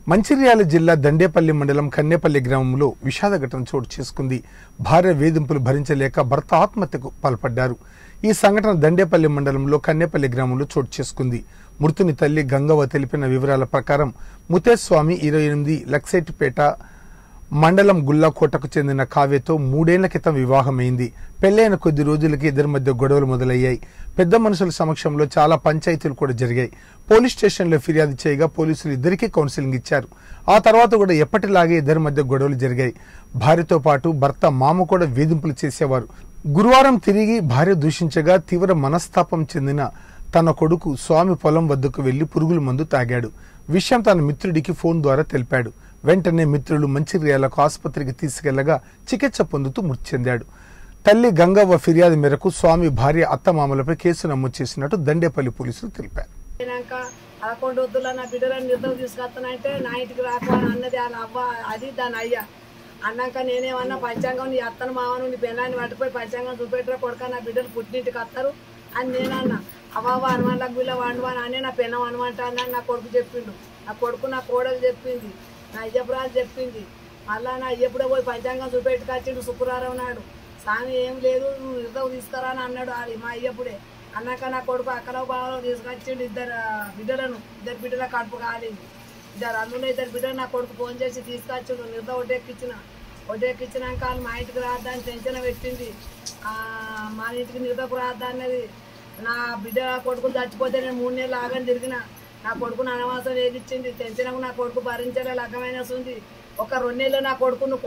మంచిర్యాల జిల్లా దండేపల్లి మండలం కన్నేపల్లి గ్రామంలో విషాద ఘటన చోటు చేసుకుంది భార్య వేధింపులు భరించలేక భర్త ఆత్మహత్యకు పాల్పడ్డారు ఈ సంఘటన దండేపల్లి మండలంలో కన్నేపల్లి గ్రామంలో చోటు చేసుకుంది మృతుని తల్లి గంగవ్వ తెలిపిన వివరాల ప్రకారం ముతేస్వామి ఇరవై ఎనిమిది లక్సెట్పేట మండలం గుల్లాకోటకు చెందిన కావ్యతో మూడేళ్ల క్రితం వివాహమైంది పెళ్లైన కొద్ది రోజులకి ఇద్దరి మధ్య గొడవలు మొదలయ్యాయి పెద్ద మనుషుల సమక్షంలో చాలా పంచాయతీలు కూడా జరిగాయి పోలీస్ స్టేషన్లో ఫిర్యాదు చేయగా పోలీసులు ఇద్దరికీ కౌన్సిలింగ్ ఇచ్చారు ఆ తర్వాత కూడా ఎప్పటిలాగే ఇద్దరి మధ్య గొడవలు జరిగాయి భార్యతో పాటు భర్త మామ కూడా వేధింపులు చేసేవారు గురువారం తిరిగి భార్య దూషించగా తీవ్ర మనస్తాపం చెందిన తన కొడుకు స్వామి పొలం వద్దకు వెళ్లి పురుగుల మందు తాగాడు విషయం తన మిత్రుడికి ఫోన్ ద్వారా తెలిపాడు వెంటనే మిత్రులు మంచిర్యాలకు ఆసుపత్రికి తీసుకెళ్లగా చికిత్స పొందుతూ మృతి చెందాడు తల్లి గంగవ్వ ఫిర్యాదు మేరకు స్వామి భార్య అత్తమామలపై కేసు నమోదు చేసినట్టు దండేపల్లి పోలీసులు తెలిపారు అయినాక పదకొండు వద్దుల నా బిడ్డలను నిర్ణయం తీసుకొస్తానంటే నా ఇంటికి రాకు అని అన్నది వాళ్ళ అవ్వ అది దాని అయ్య అన్నాక నేనేమన్నా పంచాంగం నీ అత్తను మామను నీ పెళ్ళాన్ని పట్టుపోయి పంచాంగం చూపెట్టరా కొడుక నా బిడ్డలు పుట్టింటికి వస్తారు అని నేనన్నా అవ్వ హనుమాన్లకు వీళ్ళ వండువని అనే నా పెన్నం హనుమంట అన్నాడు నా కొడుకు చెప్పిండు నా కొడుకు నా కోడలు చెప్పింది నా అయ్యపురాలు చెప్పింది మళ్ళా నా అయ్యప్పుడే పోయి పంచాంగం చూపెట్టుకొచ్చిండు శుక్రవారం నాడు స్వామి ఏం లేదు నువ్వు నిర్ణయం తీసుకురా అని అన్నాడు అది మా అయ్యప్పుడే అన్నాక నా కొడుకు అక్కలో బావలో తీసుకొచ్చిండు ఇద్దరు ఆ, బిడ్డలను ఇద్దరు బిడ్డల కడుపు కాలేదు ఇద్దరు అందులో ఇద్దరు బిడ్డలు నా కొడుకు ఫోన్ చేసి తీసుకొచ్చిండు నిర్ద ఒడ్డెక్కిచ్చిన ఒడ్డెక్కిచ్చినాక వాళ్ళు మా ఇంటికి రాద్దాని టెన్షన్ పెట్టింది ఆ, మా ఇంటికి నిర్దకు రాద్దా అన్నది నా బిడ్డ కొడుకులు చచ్చిపోతే నేను మూడు నెలలు ఆగని తిరిగిన నా కొడుకును అనవాసం వేధించింది టెన్షన్ నా కొడుకు భరించలే లగ్గమైన ఉంది ఒక రెండు నెలలు నా కొడుకును